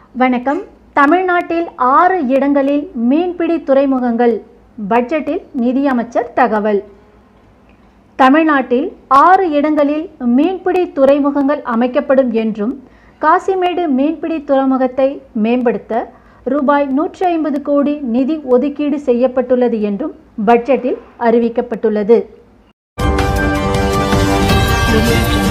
வணக்கம் தமிழ்நாட்டில் ஆறு இடங்களில் மீன்பிடி துறைமுகங்கள் பட்ஜெட்டில் நிதியமைச்சர் தகவல் தமிழ்நாட்டில் ஆறு இடங்களில் மீன்பிடி துறைமுகங்கள் அமைக்கப்படும் என்றும் காசிமேடு மீன்பிடி துறைமுகத்தை மேம்படுத்த ரூபாய் நூற்றி ஐம்பது கோடி நிதி ஒதுக்கீடு செய்யப்பட்டுள்ளது என்றும் பட்ஜெட்டில் அறிவிக்கப்பட்டுள்ளது audio jungle